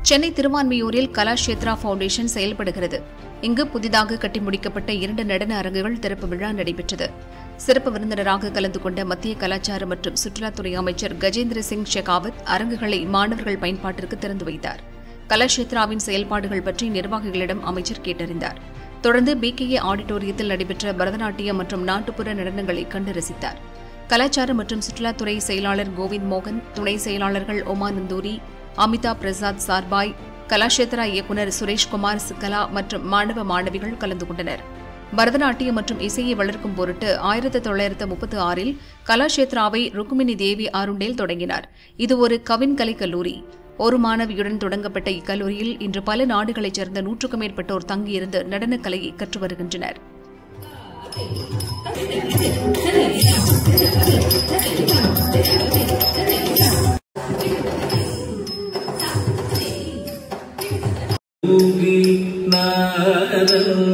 Chennai திருவான்மியூரில் Kalakshetra foundation செயல்படுகிறது இங்கு புதிதாக கட்டி முடிக்கப்பட்ட இரண்டு நடன அரங்குகள் திறப்பு விழா நடைபெற்றது சிறப்பு விருந்தினராக கலந்து கொண்ட மத்திய கலாச்சார மற்றும் சுற்றுலாத்துறை அமைச்சர் கஜேந்திர சிங் ஷெகாவத் அரங்குகளை மாணவர்கள் பயன்பாட்டிற்கு திறந்து வைத்தார் கலாஷேத்ராவின் செயல்பாடுகள் பற்றி நிர்வாகிகளிடம் அமைச்சர் கேட்டறிந்தார் தொடர்ந்து பிகேஏ ஆடிட்டோரியத்தில் நடைபெற்ற பரதநாட்டியம் மற்றும் நாட்டுப்புற நடனங்களை கண்டு ரசித்தார் கலாச்சார மற்றும் சுற்றுலாத்துறை செயலாளர் கோவிந்த் மோகன் துணை செயலாளர்கள் ஒமா நந்தூரி அமிதா பிரசாத் சார்பாய் கலாஷேத்ரா இயக்குநர் சுரேஷ்குமார் சிக்கலா மற்றும் மாணவ மாணவிகள் கலந்து கொண்டனர் பரதநாட்டியம் மற்றும் இசையை வளர்க்கும் பொருட்டு ஆயிரத்தி தொள்ளாயிரத்து முப்பத்தி ஆறில் கலாஷேத்ராவை ருக்மிணி தேவி அருண்டேல் தொடங்கினார் இது ஒரு கவின் கலை கல்லூரி ஒரு மாணவியுடன் தொடங்கப்பட்ட இக்கல்லூரியில் இன்று பல நாடுகளைச் சேர்ந்த நூற்றுக்கும் மேற்பட்டோர் தங்கியிருந்து நடனக் கலையை கற்று வருகின்றனர் யோகி நாரதன்